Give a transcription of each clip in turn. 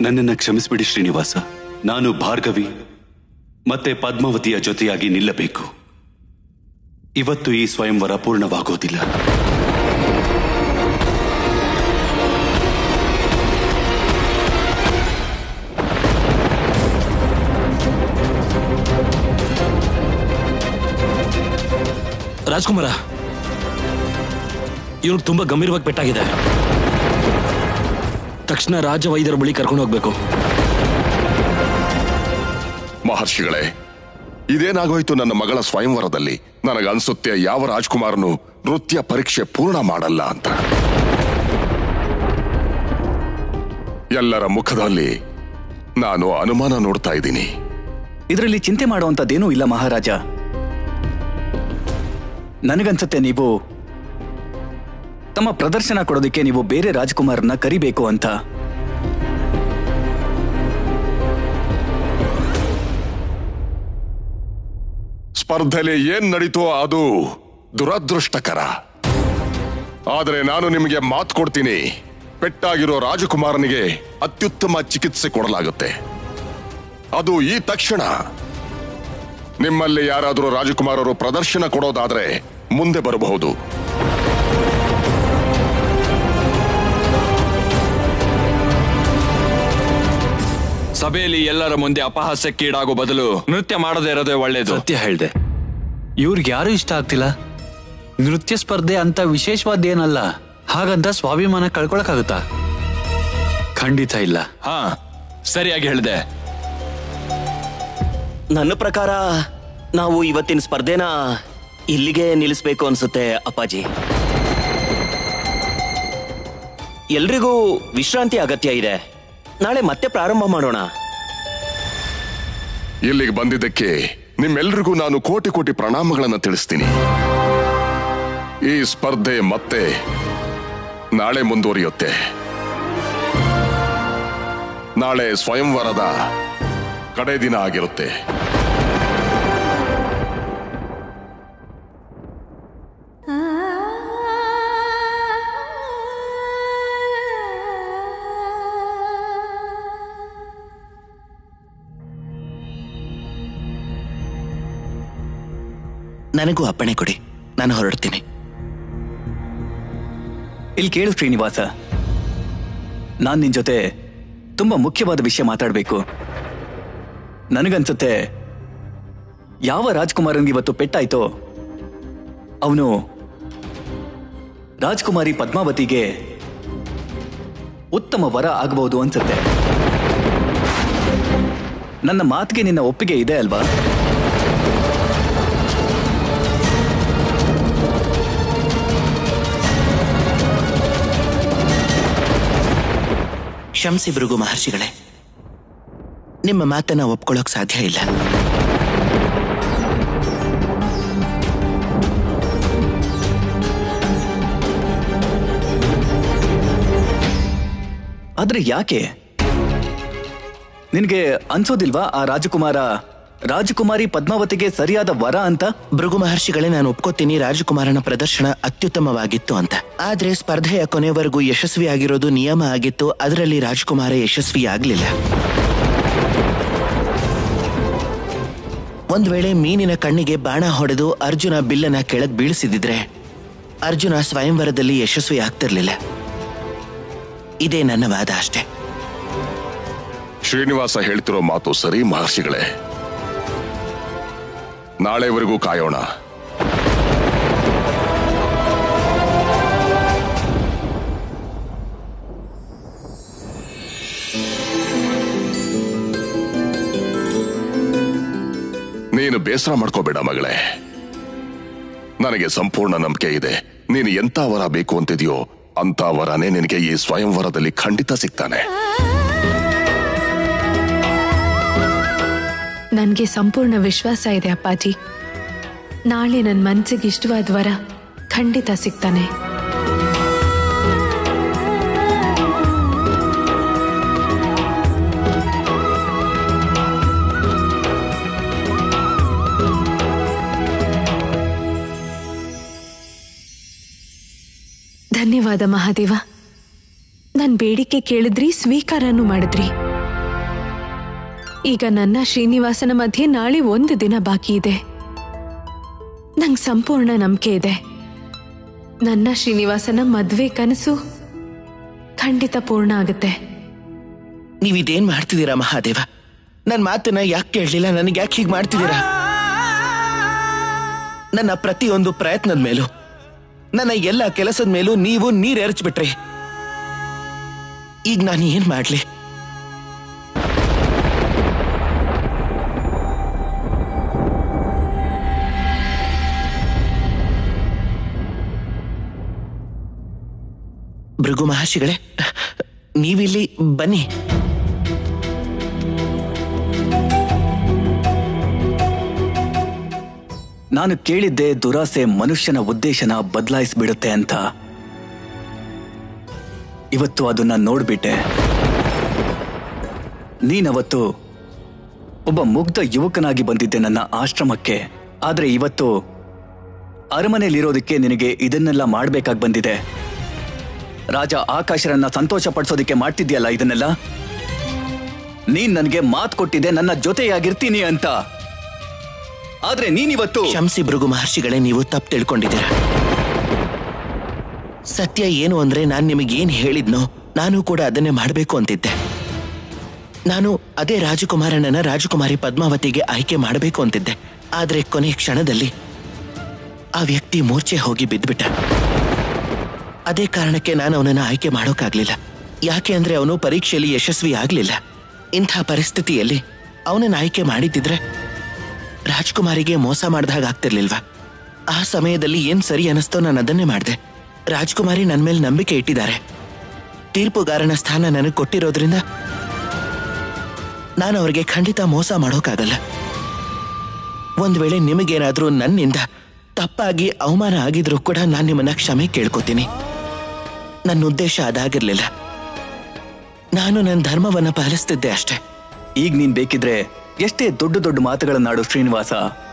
ನನ್ನನ್ನ ಕ್ಷಮಿಸ್ಬಿಡಿ ಶ್ರೀನಿವಾಸ ನಾನು ಭಾರ್ಗವಿ ಮತ್ತೆ ಪದ್ಮಾವತಿಯ ಜೊತೆಯಾಗಿ ನಿಲ್ಲಬೇಕು ಇವತ್ತು ಈ ಸ್ವಯಂವರ ಪೂರ್ಣವಾಗೋದಿಲ್ಲ ರಾಜ್ಕುಮಾರ ಇವ್ರಿಗೆ ತುಂಬಾ ಗಂಭೀರವಾಗಿ ಪೆಟ್ಟಾಗಿದೆ ತಕ್ಷಣ ರಾಜ ವೈದ್ಯರ ಬಳಿ ಕರ್ಕೊಂಡು ಹೋಗ್ಬೇಕು ಮಹರ್ಷಿಗಳೇ ಇದೇನಾಗೋಯ್ತು ನನ್ನ ಮಗಳ ಸ್ವಯಂವರದಲ್ಲಿ ನನಗನ್ಸುತ್ತೆ ಯಾವ ರಾಜ್ಕುಮಾರನು ನೃತ್ಯ ಪರೀಕ್ಷೆ ಪೂರ್ಣ ಮಾಡಲ್ಲ ಅಂತ ಎಲ್ಲರ ಮುಖದಲ್ಲಿ ನಾನು ಅನುಮಾನ ನೋಡ್ತಾ ಇದ್ದೀನಿ ಇದರಲ್ಲಿ ಚಿಂತೆ ಮಾಡುವಂಥದ್ದೇನೂ ಇಲ್ಲ ಮಹಾರಾಜ ನನಗನ್ಸುತ್ತೆ ನೀವು ತಮ್ಮ ಪ್ರದರ್ಶನ ಕೊಡೋದಕ್ಕೆ ನೀವು ಬೇರೆ ರಾಜ್ಕುಮಾರ್ನ ಕರಿಬೇಕು ಅಂತ ಸ್ಪರ್ಧೆಲಿ ಏನ್ ನಡೀತೋ ಅದು ದುರದೃಷ್ಟಕರ ಆದರೆ ನಾನು ನಿಮಗೆ ಮಾತು ಕೊಡ್ತೀನಿ ಪೆಟ್ಟಾಗಿರೋ ರಾಜಕುಮಾರನಿಗೆ ಅತ್ಯುತ್ತಮ ಚಿಕಿತ್ಸೆ ಕೊಡಲಾಗುತ್ತೆ ಅದು ಈ ತಕ್ಷಣ ನಿಮ್ಮಲ್ಲಿ ಯಾರಾದರೂ ರಾಜಕುಮಾರರು ಪ್ರದರ್ಶನ ಕೊಡೋದಾದ್ರೆ ಮುಂದೆ ಬರಬಹುದು ಸಭೆಯಲ್ಲಿ ಎಲ್ಲರ ಮುಂದೆ ಅಪಹಾಸ್ಯಕ್ಕೀಡಾಗೋ ಬದಲು ನೃತ್ಯ ಮಾಡದೇ ಇರೋದೇ ಒಳ್ಳೇದು ಸತ್ಯ ಹೇಳ್ದೆ ಇವ್ರಿಗೆ ಯಾರು ಇಷ್ಟ ಆಗ್ತಿಲ್ಲ ನೃತ್ಯ ಸ್ಪರ್ಧೆ ಅಂತ ವಿಶೇಷವಾದ ಏನಲ್ಲ ಹಾಗಂತ ಸ್ವಾಭಿಮಾನ ಕಳ್ಕೊಳಕ್ಕಾಗುತ್ತಾ ಖಂಡಿತ ಇಲ್ಲ ಹಾ ಸರಿಯಾಗಿ ಹೇಳ್ದೆ ನನ್ನ ಪ್ರಕಾರ ನಾವು ಇವತ್ತಿನ ಸ್ಪರ್ಧೆನ ಇಲ್ಲಿಗೆ ನಿಲ್ಲಿಸ್ಬೇಕು ಅನ್ಸುತ್ತೆ ಅಪ್ಪಾಜಿ ಎಲ್ರಿಗೂ ವಿಶ್ರಾಂತಿ ಅಗತ್ಯ ಇದೆ ನಾಳೆ ಮತ್ತೆ ಪ್ರಾರಂಭ ಮಾಡೋಣ ಇಲ್ಲಿಗೆ ಬಂದಿದ್ದಕ್ಕೆ ನಿಮ್ಮೆಲ್ರಿಗೂ ನಾನು ಕೋಟಿ ಕೋಟಿ ಪ್ರಣಾಮಗಳನ್ನು ತಿಳಿಸ್ತೀನಿ ಈ ಸ್ಪರ್ಧೆ ಮತ್ತೆ ನಾಳೆ ಮುಂದುವರಿಯುತ್ತೆ ನಾಳೆ ಸ್ವಯಂವರದ ಕಡೆ ದಿನ ಆಗಿರುತ್ತೆ ನನಗೂ ಅಪ್ಪಣೆ ಕೊಡಿ ನಾನು ಹೊರಡ್ತೀನಿ ಇಲ್ಲಿ ಕೇಳು ಶ್ರೀನಿವಾಸ ನಾನ್ ನಿನ್ ಜೊತೆ ತುಂಬಾ ಮುಖ್ಯವಾದ ವಿಷಯ ಮಾತಾಡ್ಬೇಕು ನನಗನ್ಸುತ್ತೆ ಯಾವ ರಾಜ್ಕುಮಾರನ್ಗೆ ಇವತ್ತು ಪೆಟ್ಟಾಯ್ತೋ ಅವನು ರಾಜ್ಕುಮಾರಿ ಪದ್ಮಾವತಿಗೆ ಉತ್ತಮ ವರ ಆಗಬಹುದು ಅನ್ಸುತ್ತೆ ನನ್ನ ಮಾತಿಗೆ ನಿನ್ನ ಒಪ್ಪಿಗೆ ಇದೆ ಅಲ್ವಾ ಕ್ಷಮಿಸಿ ಭೃಗು ಮಹರ್ಷಿಗಳೇ ನಿಮ್ಮ ಮಾತನ್ನ ಒಪ್ಕೊಳ್ಳೋಕ್ ಸಾಧ್ಯ ಇಲ್ಲ ಆದ್ರೆ ಯಾಕೆ ನಿನ್ಗೆ ಅನ್ಸೋದಿಲ್ವಾ ಆ ರಾಜಕುಮಾರ ರಾಜಕುಮಾರಿ ಪದ್ಮಾವತಿಗೆ ಸರಿಯಾದ ವರ ಅಂತ ಭೃಗು ಮಹರ್ಷಿಗಳೇ ನಾನು ಒಪ್ಕೋತೀನಿ ರಾಜಕುಮಾರನ ಪ್ರದರ್ಶನ ಅತ್ಯುತ್ತಮವಾಗಿತ್ತು ಅಂತ ಆದ್ರೆ ಸ್ಪರ್ಧೆಯ ಕೊನೆವರೆಗೂ ಯಶಸ್ವಿಯಾಗಿರೋದು ನಿಯಮ ಆಗಿತ್ತು ಅದರಲ್ಲಿ ರಾಜಕುಮಾರ ಯಶಸ್ವಿಯಾಗ್ಲಿಲ್ಲ ಒಂದ್ ವೇಳೆ ಮೀನಿನ ಕಣ್ಣಿಗೆ ಬಾಣ ಹೊಡೆದು ಅರ್ಜುನ ಬಿಲ್ಲನ ಕೆಳಗ್ ಬೀಳಿಸಿದಿದ್ರೆ ಅರ್ಜುನ ಸ್ವಯಂವರದಲ್ಲಿ ಯಶಸ್ವಿ ಆಗ್ತಿರ್ಲಿಲ್ಲ ಇದೇ ನನ್ನ ವಾದ ಅಷ್ಟೇ ಶ್ರೀನಿವಾಸ ಹೇಳ್ತಿರೋ ಮಾತು ಸರಿ ಮಹರ್ಷಿಗಳೇ ನಾಳೆವರೆಗೂ ಕಾಯೋಣ ನೀನು ಬೇಸರ ಮಾಡ್ಕೋಬೇಡ ಮಗಳೇ ನನಗೆ ಸಂಪೂರ್ಣ ನಂಬಿಕೆ ಇದೆ ನೀನು ಎಂತ ವರ ಬೇಕು ಅಂತಿದೆಯೋ ಅಂತ ವರನೇ ನಿನಗೆ ಈ ಸ್ವಯಂವರದಲ್ಲಿ ಖಂಡಿತ ಸಿಗ್ತಾನೆ ನನಗೆ ಸಂಪೂರ್ಣ ವಿಶ್ವಾಸ ಇದೆ ಅಪ್ಪಾಜಿ ನಾಳೆ ನನ್ನ ಮನಸ್ಸಿಗೆ ಇಷ್ಟವಾದ ವರ ಖಂಡಿತ ಸಿಗ್ತಾನೆ ಧನ್ಯವಾದ ಮಹಾದೇವ ನನ್ ಬೇಡಿಕೆ ಕೇಳಿದ್ರಿ ಸ್ವೀಕಾರನೂ ಮಾಡಿದ್ರಿ ಈಗ ನನ್ನ ಶ್ರೀನಿವಾಸನ ಮಧ್ಯೆ ನಾಳೆ ಒಂದು ದಿನ ಬಾಕಿ ಇದೆ ನಂಗೆ ಸಂಪೂರ್ಣ ನಂಬಿಕೆ ಇದೆ ನನ್ನ ಶ್ರೀನಿವಾಸನ ಮದ್ವೆ ಕನಸು ಖಂಡಿತ ಪೂರ್ಣ ಆಗುತ್ತೆ ನೀವಿದೇನ್ ಮಾಡ್ತಿದ್ದೀರಾ ಮಹಾದೇವ ನನ್ ಮಾತನ್ನ ಯಾಕೆ ಕೇಳಲಿಲ್ಲ ನನಗೆ ಯಾಕೆ ಹೀಗೆ ಮಾಡ್ತಿದ್ದೀರಾ ನನ್ನ ಪ್ರತಿಯೊಂದು ಪ್ರಯತ್ನದ ಮೇಲೂ ನನ್ನ ಎಲ್ಲ ಕೆಲಸದ ಮೇಲೂ ನೀವು ನೀರ್ ಎರಚ್ಬಿಟ್ರಿ ಈಗ ನಾನು ಏನ್ ಮಾಡ್ಲಿ ಭೃಗು ಮಹರ್ಷಿಗಳೇ ನೀವಿಲ್ಲಿ ಬನ್ನಿ ನಾನು ಕೇಳಿದ್ದೆ ದುರಾಸೆ ಮನುಷ್ಯನ ಉದ್ದೇಶನ ಬದಲಾಯಿಸ್ಬಿಡುತ್ತೆ ಅಂತ ಇವತ್ತು ಅದನ್ನ ನೋಡ್ಬಿಟ್ಟೆ ನೀನವತ್ತು ಒಬ್ಬ ಮುಗ್ಧ ಯುವಕನಾಗಿ ಬಂದಿದ್ದೆ ನನ್ನ ಆಶ್ರಮಕ್ಕೆ ಆದ್ರೆ ಇವತ್ತು ಅರಮನೆಯಲ್ಲಿರೋದಕ್ಕೆ ನಿನಗೆ ಇದನ್ನೆಲ್ಲ ಮಾಡ್ಬೇಕಾಗಿ ಬಂದಿದೆ ರಾಜ ಆಕಾಶರನ್ನ ಸಂತೋಷ ಪಡಿಸೋದಕ್ಕೆ ಮಾಡ್ತಿದ್ಯಲ್ಲ ಇದನ್ನೆಲ್ಲ ನೀನ್ ನನಗೆ ಮಾತು ಕೊಟ್ಟಿದ್ದೆ ನನ್ನ ಜೊತೆಯಾಗಿರ್ತೀನಿ ಅಂತ ಆದ್ರೆ ನೀನಿವತ್ತು ಕ್ಷಮಿಸಿ ಭೃಗು ಮಹರ್ಷಿಗಳೇ ನೀವು ತಪ್ಪು ತಿಳ್ಕೊಂಡಿದ್ದೀರಾ ಸತ್ಯ ಏನು ಅಂದ್ರೆ ನಾನು ನಿಮಗೇನ್ ಹೇಳಿದ್ನೋ ನಾನು ಕೂಡ ಅದನ್ನೇ ಮಾಡಬೇಕು ಅಂತಿದ್ದೆ ನಾನು ಅದೇ ರಾಜಕುಮಾರನನ್ನ ರಾಜಕುಮಾರಿ ಪದ್ಮಾವತಿಗೆ ಆಯ್ಕೆ ಮಾಡಬೇಕು ಅಂತಿದ್ದೆ ಆದ್ರೆ ಕೊನೆ ಕ್ಷಣದಲ್ಲಿ ಆ ವ್ಯಕ್ತಿ ಮೂರ್ಛೆ ಹೋಗಿ ಬಿದ್ದ್ಬಿಟ್ಟ ಅದೇ ಕಾರಣಕ್ಕೆ ನಾನು ಅವನನ್ನ ಆಯ್ಕೆ ಮಾಡೋಕ್ಕಾಗ್ಲಿಲ್ಲ ಯಾಕೆ ಅಂದ್ರೆ ಅವನು ಪರೀಕ್ಷೆಯಲ್ಲಿ ಯಶಸ್ವಿ ಆಗ್ಲಿಲ್ಲ ಇಂಥ ಪರಿಸ್ಥಿತಿಯಲ್ಲಿ ಅವನನ್ನ ಆಯ್ಕೆ ಮಾಡಿದ್ದಿದ್ರೆ ರಾಜ್ಕುಮಾರಿಗೆ ಮೋಸ ಮಾಡ್ದಾಗ ಆಗ್ತಿರ್ಲಿಲ್ವಾ ಆ ಸಮಯದಲ್ಲಿ ಏನ್ ಸರಿ ಅನಿಸ್ತೋ ನಾನು ಅದನ್ನೇ ಮಾಡಿದೆ ರಾಜ್ಕುಮಾರಿ ನನ್ನ ಮೇಲೆ ನಂಬಿಕೆ ಇಟ್ಟಿದ್ದಾರೆ ತೀರ್ಪುಗಾರನ ಸ್ಥಾನ ನನಗೆ ಕೊಟ್ಟಿರೋದ್ರಿಂದ ನಾನು ಅವರಿಗೆ ಖಂಡಿತ ಮೋಸ ಮಾಡೋಕ್ಕಾಗಲ್ಲ ಒಂದ್ ವೇಳೆ ನಿಮಗೇನಾದ್ರೂ ನನ್ನಿಂದ ತಪ್ಪಾಗಿ ಅವಮಾನ ಆಗಿದ್ರೂ ಕೂಡ ನಾನು ನಿಮ್ಮನ್ನ ಕ್ಷಮೆ ಕೇಳ್ಕೊತೀನಿ ನನ್ನ ಉದ್ದೇಶ ಅದಾಗಿರ್ಲಿಲ್ಲ ನಾನು ನನ್ನ ಧರ್ಮವನ್ನ ಪಾಲಿಸ್ತಿದ್ದೆ ಅಷ್ಟೇ ಈಗ ನೀನ್ ಬೇಕಿದ್ರೆ ಎಷ್ಟೇ ದೊಡ್ಡ ದೊಡ್ಡ ಮಾತುಗಳನ್ನಾಡು ಶ್ರೀನಿವಾಸ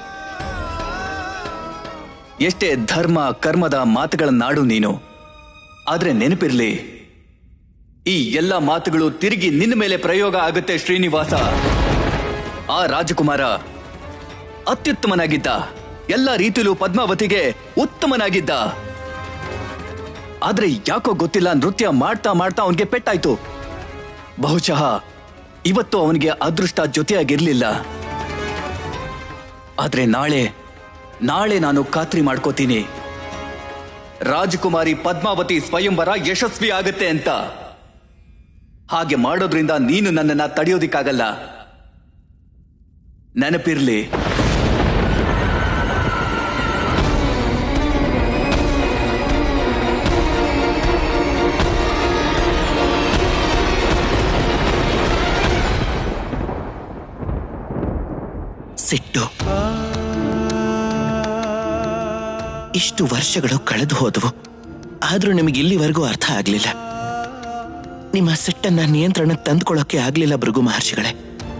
ಎಷ್ಟೇ ಧರ್ಮ ಕರ್ಮದ ಮಾತುಗಳನ್ನಾಡು ನೀನು ಆದ್ರೆ ನೆನಪಿರ್ಲಿ ಈ ಎಲ್ಲ ಮಾತುಗಳು ತಿರುಗಿ ನಿನ್ನ ಮೇಲೆ ಪ್ರಯೋಗ ಆಗುತ್ತೆ ಶ್ರೀನಿವಾಸ ಆ ರಾಜಕುಮಾರ ಅತ್ಯುತ್ತಮನಾಗಿದ್ದ ಎಲ್ಲ ರೀತಿಲೂ ಪದ್ಮಾವತಿಗೆ ಉತ್ತಮನಾಗಿದ್ದ ಆದ್ರೆ ಯಾಕೋ ಗೊತ್ತಿಲ್ಲ ನೃತ್ಯ ಮಾಡ್ತಾ ಮಾಡ್ತಾ ಅವನಿಗೆ ಪೆಟ್ಟಾಯ್ತು ಬಹುಶಃ ಇವತ್ತು ಅವನಿಗೆ ಅದೃಷ್ಟ ಜೊತೆಯಾಗಿರ್ಲಿಲ್ಲ ಆದ್ರೆ ನಾಳೆ ನಾಳೆ ನಾನು ಖಾತ್ರಿ ಮಾಡ್ಕೋತೀನಿ ರಾಜಕುಮಾರಿ ಪದ್ಮಾವತಿ ಸ್ವಯಂವರ ಯಶಸ್ವಿ ಆಗುತ್ತೆ ಅಂತ ಹಾಗೆ ಮಾಡೋದ್ರಿಂದ ನೀನು ನನ್ನನ್ನ ತಡೆಯೋದಿಕ್ಕಾಗಲ್ಲ ನೆನಪಿರ್ಲಿ ಸಿಟ್ಟು ಇಷ್ಟು ವರ್ಷಗಳು ಕಳೆದು ಹೋದವು ಆದ್ರೂ ನಿಮಗೆ ಇಲ್ಲಿವರೆಗೂ ಅರ್ಥ ಆಗ್ಲಿಲ್ಲ ನಿಮ್ಮ ಸಿಟ್ಟನ್ನ ನಿಯಂತ್ರಣಕ್ಕೆ ತಂದುಕೊಳ್ಳೋಕೆ ಆಗ್ಲಿಲ್ಲ ಭೃಗು ಮಹರ್ಷಿಗಳೇ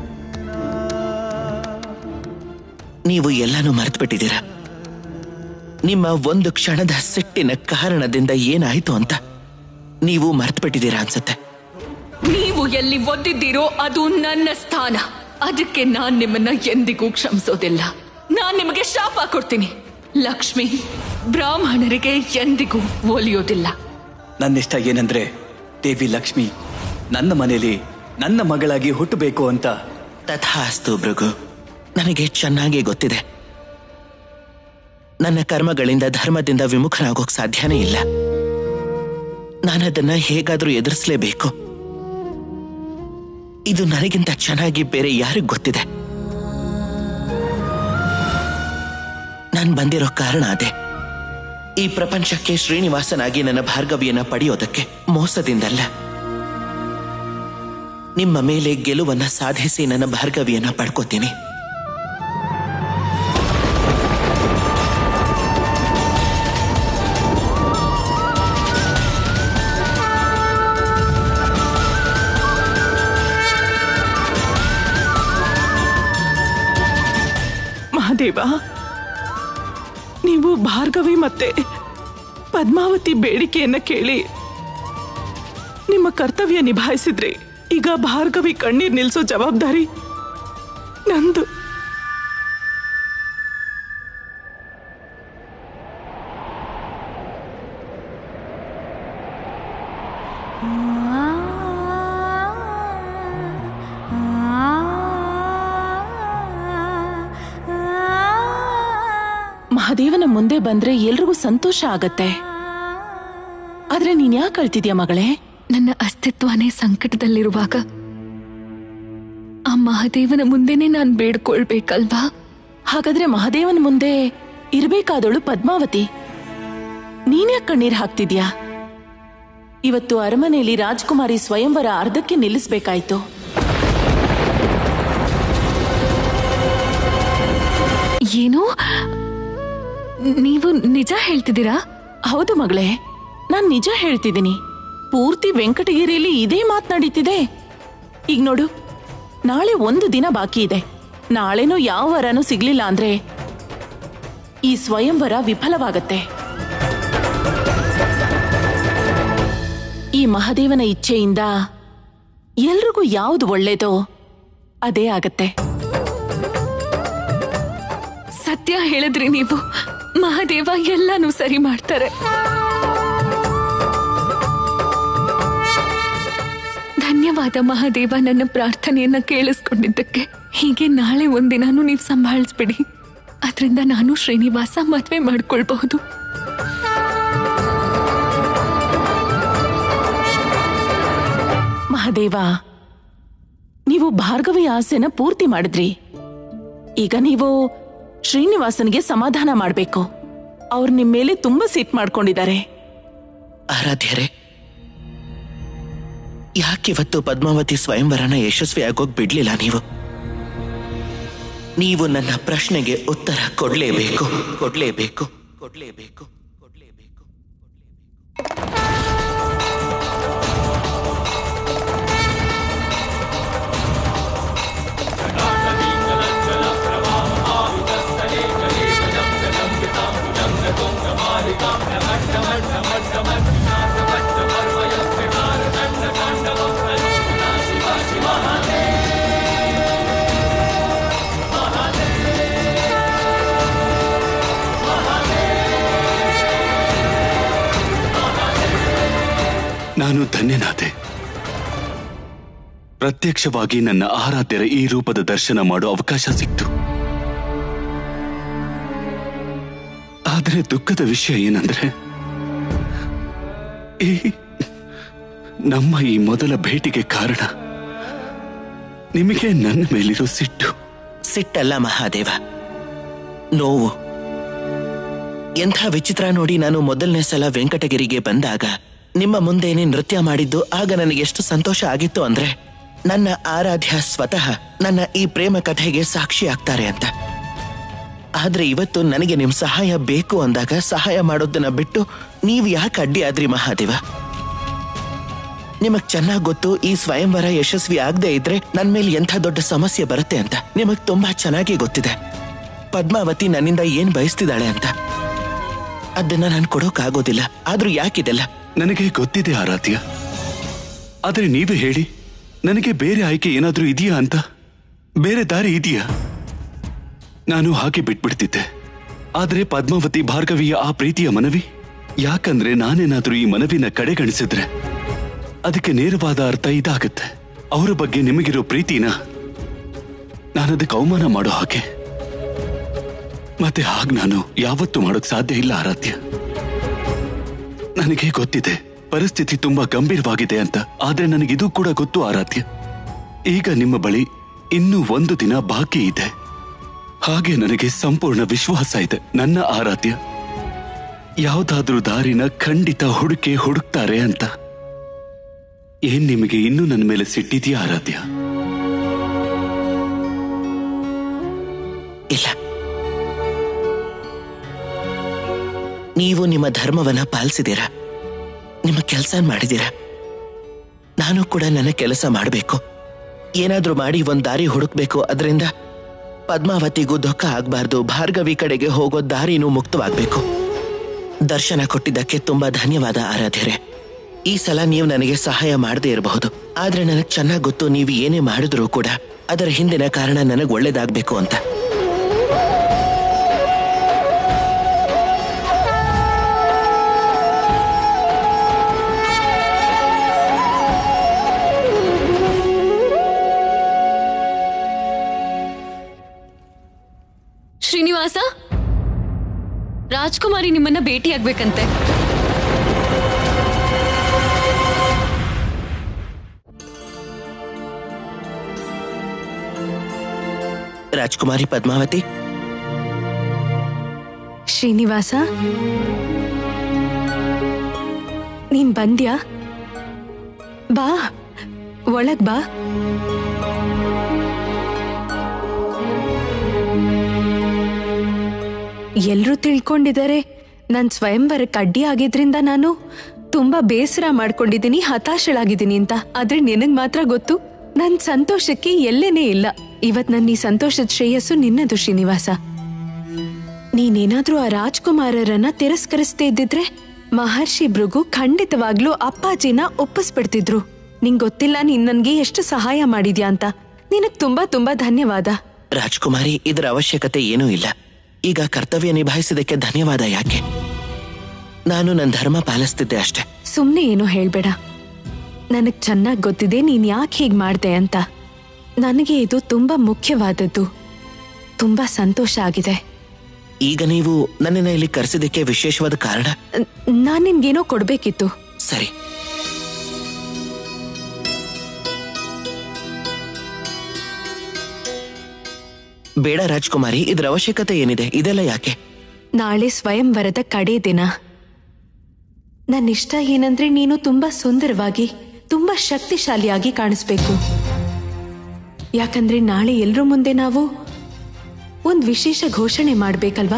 ನೀವು ಎಲ್ಲಾನು ಮರೆತು ಬಿಟ್ಟಿದ್ದೀರಾ ನಿಮ್ಮ ಒಂದು ಕ್ಷಣದ ಸಿಟ್ಟಿನ ಕಾರಣದಿಂದ ಏನಾಯ್ತು ಅಂತ ನೀವು ಮರೆತು ಬಿಟ್ಟಿದ್ದೀರಾ ಅನ್ಸತ್ತೆ ನೀವು ಎಲ್ಲಿ ಒದ್ದಿದ್ದೀರೋ ಅದು ನನ್ನ ಸ್ಥಾನ ಅದಕ್ಕೆ ನಾನ್ ನಿಮ್ಮನ್ನ ಎಂದಿಗೂ ಕ್ಷಮಿಸೋದಿಲ್ಲ ನಾನ್ ನಿಮಗೆ ಶಾಪ ಕೊಡ್ತೀನಿ ಲಕ್ಷ್ಮಿ ಬ್ರಾಹ್ಮಣರಿಗೆ ಎಂದಿಗೂ ಒಲಿಯೋದಿಲ್ಲ ನನ್ನಿಷ್ಟ ಏನಂದ್ರೆ ದೇವಿ ಲಕ್ಷ್ಮಿ ನನ್ನ ಮನೇಲಿ ನನ್ನ ಮಗಳಾಗಿ ಹುಟ್ಟಬೇಕು ಅಂತ ತಥಾಸ್ತು ಭೃಗು ನನಗೆ ಚೆನ್ನಾಗಿ ಗೊತ್ತಿದೆ ನನ್ನ ಕರ್ಮಗಳಿಂದ ಧರ್ಮದಿಂದ ವಿಮುಖನಾಗೋಕ್ ಸಾಧ್ಯನೇ ಇಲ್ಲ ನಾನದನ್ನ ಹೇಗಾದ್ರೂ ಎದುರಿಸಲೇಬೇಕು ಇದು ನನಗಿಂತ ಚೆನ್ನಾಗಿ ಬೇರೆ ಯಾರಿಗ್ ಗೊತ್ತಿದೆ ನಾನ್ ಬಂದಿರೋ ಕಾರಣ ಅದೇ ಈ ಪ್ರಪಂಚಕ್ಕೆ ಶ್ರೀನಿವಾಸನಾಗಿ ನನ್ನ ಭಾರ್ಗವಿಯನ್ನ ಪಡೆಯೋದಕ್ಕೆ ಮೋಸದಿಂದಲ್ಲ ನಿಮ್ಮ ಮೇಲೆ ಗೆಲುವನ್ನ ಸಾಧಿಸಿ ನನ್ನ ಭಾರ್ಗವಿಯನ್ನ ಪಡ್ಕೋತೀನಿ ಮಹಾದೇವ ನೀವು ಭಾರ್ಗವಿ ಮತ್ತೆ ಪದ್ಮಾವತಿ ಬೇಡಿಕೆಯನ್ನ ಕೇಳಿ ನಿಮ್ಮ ಕರ್ತವ್ಯ ನಿಭಾಯಿಸಿದ್ರಿ ಈಗ ಭಾರ್ಗವಿ ಕಣ್ಣೀರ್ ನಿಲ್ಸೋ ಜವಾಬ್ದಾರಿ ನಂದು ಮಹಾದೇವನ ಮುಂದೆ ಬಂದ್ರೆ ಎಲ್ರಿಗೂ ಸಂತೋಷ ಆಗತ್ತೆ ಆದ್ರೆ ನೀನ್ ಯಾಕೆ ಅಳ್ತಿದ್ಯಾ ಮಗಳೇ ನನ್ನ ಅಸ್ತಿತ್ವನೇ ಸಂಕಟದಲ್ಲಿರುವಾಗ ಆ ಮಹಾದೇವನ ಮುಂದೆನೆ ನಾನ್ ಬೇಡ್ಕೊಳ್ಬೇಕಲ್ವಾ ಹಾಗಾದ್ರೆ ಮಹಾದೇವನ ಮುಂದೆ ಇರ್ಬೇಕಾದವಳು ಪದ್ಮಾವತಿ ನೀನ್ಯಾಕ್ ಕಣ್ಣೀರ್ ಹಾಕ್ತಿದ್ಯಾ ಇವತ್ತು ಅರಮನೆಯಲ್ಲಿ ರಾಜ್ಕುಮಾರಿ ಸ್ವಯಂವರ ಅರ್ಧಕ್ಕೆ ನಿಲ್ಲಿಸ್ಬೇಕಾಯ್ತು ಏನು ನೀವು ನಿಜ ಹೇಳ್ತಿದ್ದೀರಾ ಹೌದು ಮಗಳೇ ನಾನ್ ನಿಜ ಹೇಳ್ತಿದ್ದೀನಿ ಪೂರ್ತಿ ವೆಂಕಟಗಿರಿಯಲ್ಲಿ ಇದೇ ಮಾತನಾಡಿತಿದೆ ಈಗ ನೋಡು ನಾಳೆ ಒಂದು ದಿನ ಬಾಕಿ ಇದೆ ನಾಳೆನೂ ಯಾವ ವರನೂ ಸಿಗ್ಲಿಲ್ಲ ಅಂದ್ರೆ ಈ ಸ್ವಯಂವರ ವಿಫಲವಾಗತ್ತೆ ಈ ಮಹಾದೇವನ ಇಚ್ಛೆಯಿಂದ ಎಲ್ರಿಗೂ ಯಾವುದು ಒಳ್ಳೇದೋ ಅದೇ ಆಗತ್ತೆ ಸತ್ಯ ಹೇಳಿದ್ರಿ ನೀವು ಮಹಾದೇವ ಎಲ್ಲಾನು ಸರಿ ಮಾಡ್ತಾರೆ ಧನ್ಯವಾದ ಮಹಾದೇವ ನನ್ನ ಪ್ರಾರ್ಥನೆಯನ್ನ ಕೇಳಿಸ್ಕೊಂಡಿದ್ದಕ್ಕೆ ಹೀಗೆ ನಾಳೆ ಒಂದಿನಾನು ನೀವು ಸಂಭಾಳಿಸ್ಬಿಡಿ ಅದರಿಂದ ನಾನು ಶ್ರೀನಿವಾಸ ಮದ್ವೆ ಮಾಡ್ಕೊಳ್ಬಹುದು ಮಹಾದೇವ ನೀವು ಭಾರ್ಗವಿ ಆಸೆನ ಪೂರ್ತಿ ಮಾಡಿದ್ರಿ ಈಗ ನೀವು ಶ್ರೀನಿವಾಸನ್ಗೆ ಸಮಾಧಾನ ಮಾಡ್ಬೇಕು ಅವ್ರು ನಿಮ್ ಮೇಲೆ ತುಂಬಾ ಸಿಟ್ ಮಾಡ್ಕೊಂಡಿದ್ದಾರೆ ಆರಾಧ್ಯರೇ ಯಾಕಿವತ್ತು ಪದ್ಮಾವತಿ ಸ್ವಯಂವರನ ಯಶಸ್ವಿಯಾಗೋಗ್ ಬಿಡ್ಲಿಲ್ಲ ನೀವು ನೀವು ನನ್ನ ಪ್ರಶ್ನೆಗೆ ಉತ್ತರ ಕೊಡ್ಲೇಬೇಕು ಕೊಡ್ಲೇಬೇಕು ಕೊಡ್ಲೇಬೇಕು ಕೊಡ್ಲೇಬೇಕು ನಾನು ಧನ್ಯನಾದೆ ಪ್ರತ್ಯಕ್ಷವಾಗಿ ನನ್ನ ಆರಾಧ್ಯರ ಈ ರೂಪದ ದರ್ಶನ ಮಾಡೋ ಅವಕಾಶ ಸಿಕ್ತು ಆದರೆ ದುಃಖದ ವಿಷಯ ಏನಂದ್ರೆ ಈ ನಮ್ಮ ಈ ಮೊದಲ ಭೇಟಿಗೆ ಕಾರಣ ನಿಮಗೆ ನನ್ನ ಮೇಲಿರೋ ಸಿಟ್ಟು ಸಿಟ್ಟಲ್ಲ ಮಹಾದೇವ ನೋವು ಎಂಥ ವಿಚಿತ್ರ ನೋಡಿ ನಾನು ಮೊದಲನೇ ಸಲ ವೆಂಕಟಗಿರಿಗೆ ಬಂದಾಗ ನಿಮ್ಮ ಮುಂದೆನೆ ನೃತ್ಯ ಮಾಡಿದ್ದು ಆಗ ನನಗೆ ಎಷ್ಟು ಸಂತೋಷ ಆಗಿತ್ತು ಅಂದ್ರೆ ನನ್ನ ಆರಾಧ್ಯ ಸ್ವತಃ ನನ್ನ ಈ ಪ್ರೇಮ ಕಥೆಗೆ ಸಾಕ್ಷಿ ಆಗ್ತಾರೆ ಅಂತ ಆದ್ರೆ ಇವತ್ತು ನನಗೆ ನಿಮ್ ಸಹಾಯ ಬೇಕು ಅಂದಾಗ ಸಹಾಯ ಮಾಡೋದನ್ನ ಬಿಟ್ಟು ನೀವು ಯಾಕೆ ಅಡ್ಡಿ ಆದ್ರಿ ಮಹಾದೇವ ನಿಮಗ್ ಚೆನ್ನಾಗ್ ಗೊತ್ತು ಈ ಸ್ವಯಂವರ ಯಶಸ್ವಿ ಆಗದೆ ಇದ್ರೆ ನನ್ ಮೇಲೆ ಎಂಥ ದೊಡ್ಡ ಸಮಸ್ಯೆ ಬರುತ್ತೆ ಅಂತ ನಿಮಗ್ ತುಂಬಾ ಚೆನ್ನಾಗಿ ಗೊತ್ತಿದೆ ಪದ್ಮಾವತಿ ನನ್ನಿಂದ ಏನ್ ಬಯಸ್ತಿದ್ದಾಳೆ ಅಂತ ಅದನ್ನ ನಾನು ಕೊಡೋಕ್ಕಾಗೋದಿಲ್ಲ ಆದ್ರೂ ಯಾಕಿದೆಲ್ಲ ನನಗೆ ಗೊತ್ತಿದೆ ಆರಾಧ್ಯ ಆದರೆ ನೀವೇ ಹೇಳಿ ನನಗೆ ಬೇರೆ ಆಯ್ಕೆ ಏನಾದ್ರೂ ಇದೆಯಾ ಅಂತ ಬೇರೆ ದಾರಿ ಇದೆಯಾ ನಾನು ಹಾಗೆ ಬಿಟ್ಬಿಡ್ತಿದ್ದೆ ಆದ್ರೆ ಪದ್ಮಾವತಿ ಭಾರ್ಗವಿಯ ಆ ಪ್ರೀತಿಯ ಮನವಿ ಯಾಕಂದ್ರೆ ನಾನೇನಾದ್ರೂ ಈ ಮನವಿನ ಕಡೆಗಣಿಸಿದ್ರೆ ಅದಕ್ಕೆ ನೇರವಾದ ಅರ್ಥ ಇದಾಗತ್ತೆ ಅವರ ಬಗ್ಗೆ ನಿಮಗಿರೋ ಪ್ರೀತಿನ ನಾನದಕ್ಕೆ ಅವಮಾನ ಮಾಡೋ ಹಾಗೆ ಮತ್ತೆ ಹಾಗ್ ನಾನು ಯಾವತ್ತೂ ಮಾಡೋಕ್ ಸಾಧ್ಯ ಇಲ್ಲ ಆರಾಧ್ಯ ನನಗೆ ಗೊತ್ತಿದೆ ಪರಿಸ್ಥಿತಿ ತುಂಬಾ ಗಂಭೀರವಾಗಿದೆ ಅಂತ ಆದ್ರೆ ನನಗಿದು ಕೂಡ ಗೊತ್ತು ಆರಾಧ್ಯ ಈಗ ನಿಮ್ಮ ಬಳಿ ಇನ್ನೂ ಒಂದು ದಿನ ಬಾಕಿ ಇದೆ ಹಾಗೆ ನನಗೆ ಸಂಪೂರ್ಣ ವಿಶ್ವಾಸ ಇದೆ ನನ್ನ ಆರಾಧ್ಯ ಯಾವ್ದಾದ್ರೂ ದಾರಿನ ಖಂಡಿತ ಹುಡುಕೆ ಹುಡುಕ್ತಾರೆ ಅಂತ ಏನ್ ನಿಮಗೆ ಇನ್ನೂ ನನ್ನ ಮೇಲೆ ಸಿಟ್ಟಿದೆಯಾ ಆರಾಧ್ಯ ಇಲ್ಲ ನೀವು ನಿಮ್ಮ ಧರ್ಮವನ್ನ ಪಾಲಿಸಿದ್ದೀರಾ ನಿಮ್ಮ ಕೆಲಸ ಮಾಡಿದ್ದೀರಾ ನಾನು ಕೂಡ ನನ್ನ ಕೆಲಸ ಮಾಡಬೇಕು ಏನಾದ್ರೂ ಮಾಡಿ ಒಂದ್ ದಾರಿ ಹುಡುಕ್ಬೇಕು ಅದರಿಂದ ಪದ್ಮಾವತಿಗೂ ದುಃಖ ಆಗ್ಬಾರ್ದು ಭಾರ್ಗವಿ ಕಡೆಗೆ ಹೋಗೋ ದಾರಿನೂ ಮುಕ್ತವಾಗ್ಬೇಕು ದರ್ಶನ ಕೊಟ್ಟಿದ್ದಕ್ಕೆ ತುಂಬಾ ಧನ್ಯವಾದ ಆರಾಧ್ಯರೇ ಈ ಸಲ ನೀವು ನನಗೆ ಸಹಾಯ ಮಾಡದೇ ಇರಬಹುದು ಆದ್ರೆ ನನಗೆ ಚೆನ್ನಾಗಿ ಗೊತ್ತು ನೀವು ಏನೇ ಮಾಡಿದ್ರೂ ಕೂಡ ಅದರ ಹಿಂದಿನ ಕಾರಣ ನನಗೆ ಒಳ್ಳೇದಾಗ್ಬೇಕು ಅಂತ ಶ್ರೀನಿವಾಸ ರಾಜ್ಕುಮಾರಿ ನಿಮ್ಮನ್ನ ಭೇಟಿಯಾಗ್ಬೇಕಂತೆ ರಾಜ್ಕುಮಾರಿ ಪದ್ಮಾವತಿ ಶ್ರೀನಿವಾಸ ನೀನ್ ಬಂದ್ಯಾ ಬಾ ಒಳಗ್ ಬಾ ಎಲ್ರೂ ತಿಳ್ಕೊಂಡಿದ್ದಾರೆ ನನ್ ಸ್ವಯಂವರಕ್ಕೆ ಅಡ್ಡಿ ಆಗಿದ್ರಿಂದ ನಾನು ತುಂಬಾ ಬೇಸರ ಮಾಡ್ಕೊಂಡಿದ್ದೀನಿ ಹತಾಶಳಾಗಿದ್ದೀನಿ ಅಂತ ಆದ್ರೆ ನಿನಗ್ ಮಾತ್ರ ಗೊತ್ತು ನನ್ ಸಂತೋಷಕ್ಕೆ ಎಲ್ಲೇನೇ ಇಲ್ಲ ಇವತ್ ನನ್ನ ಈ ಸಂತೋಷದ ಶ್ರೇಯಸ್ಸು ನಿನ್ನದು ಶ್ರೀನಿವಾಸ ನೀನೇನಾದ್ರೂ ಆ ರಾಜ್ಕುಮಾರರನ್ನ ತಿರಸ್ಕರಿಸದೇ ಇದ್ದಿದ್ರೆ ಮಹರ್ಷಿ ಭೃಗು ಖಂಡಿತವಾಗ್ಲೂ ಅಪ್ಪಾಜಿನ ಒಪ್ಪಿಸ್ಬಿಡ್ತಿದ್ರು ನಿಂಗ್ ಗೊತ್ತಿಲ್ಲ ನೀನ್ ನನ್ಗೆ ಎಷ್ಟು ಸಹಾಯ ಮಾಡಿದ್ಯಾ ಅಂತ ನಿನಗ್ ತುಂಬಾ ತುಂಬಾ ಧನ್ಯವಾದ ರಾಜ್ಕುಮಾರಿ ಇದರ ಅವಶ್ಯಕತೆ ಏನೂ ಇಲ್ಲ ಈಗ ಕರ್ತವ್ಯ ನಿಭಾಯಿಸಿದಕ್ಕೆ ಧನ್ಯವಾದ ಯಾಕೆ ನಾನು ನನ್ನ ಧರ್ಮ ಪಾಲಿಸ್ತಿದ್ದೆ ಅಷ್ಟೇ ಸುಮ್ನೆ ಏನೋ ಹೇಳ್ಬೇಡ ನನಗ್ ಚೆನ್ನಾಗ್ ಗೊತ್ತಿದೆ ನೀನ್ ಯಾಕೆ ಹೀಗ್ ಮಾಡ್ದೆ ಅಂತ ನನಗೆ ಇದು ತುಂಬಾ ಮುಖ್ಯವಾದದ್ದು ತುಂಬಾ ಸಂತೋಷ ಆಗಿದೆ ಈಗ ನೀವು ನನ್ನನ್ನ ಇಲ್ಲಿ ಕರೆಸಿದಕ್ಕೆ ವಿಶೇಷವಾದ ಕಾರಣ ನ್- ನಾನ್ ನಿನ್ಗೇನೋ ಕೊಡ್ಬೇಕಿತ್ತು ಸರಿ ಬೇಡ ರಾಜ್ಕುಮಾರಿ ಇದರ ಅವಶ್ಯಕತೆ ಏನಿದೆ ಇದೆಲ್ಲ ಯಾಕೆ ನಾಳೆ ಸ್ವಯಂವರದ ಕಡೆ ದಿನ ನನ್ನ ಇಷ್ಟ ಏನಂದ್ರೆ ನೀನು ತುಂಬಾ ಸುಂದರವಾಗಿ ತುಂಬಾ ಶಕ್ತಿಶಾಲಿಯಾಗಿ ಕಾಣಿಸ್ಬೇಕು ಯಾಕಂದ್ರೆ ನಾಳೆ ಎಲ್ರ ಮುಂದೆ ನಾವು ಒಂದ್ ವಿಶೇಷ ಘೋಷಣೆ ಮಾಡ್ಬೇಕಲ್ವಾ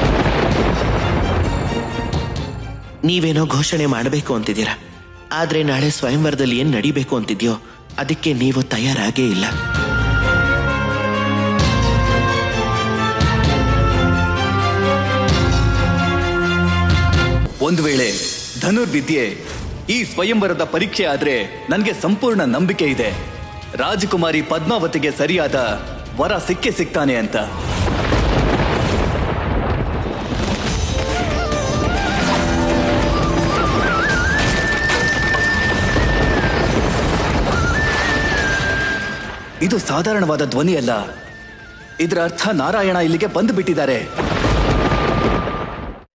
ನೀವೇನೋ ಘೋಷಣೆ ಮಾಡಬೇಕು ಅಂತಿದ್ದೀರಾ ಆದ್ರೆ ನಾಳೆ ಸ್ವಯಂವರದಲ್ಲಿ ಏನ್ ನಡಿಬೇಕು ಅಂತಿದ್ಯೋ ಅದಕ್ಕೆ ನೀವು ತಯಾರಾಗೇ ಇಲ್ಲ ಒಂದು ವೇಳೆ ಧನುರ್ವಿದ್ಯೆ ಈ ಸ್ವಯಂವರದ ಪರೀಕ್ಷೆ ಆದ್ರೆ ನನಗೆ ಸಂಪೂರ್ಣ ನಂಬಿಕೆ ಇದೆ ರಾಜಕುಮಾರಿ ಪದ್ಮಾವತಿಗೆ ಸರಿಯಾದ ವರ ಸಿಕ್ಕೇ ಸಿಗ್ತಾನೆ ಅಂತ ಇದು ಸಾಧಾರಣವಾದ ಧ್ವನಿ ಅಲ್ಲ ಇದರ ಅರ್ಥ ನಾರಾಯಣ ಇಲ್ಲಿಗೆ ಬಂದು ಬಿಟ್ಟಿದ್ದಾರೆ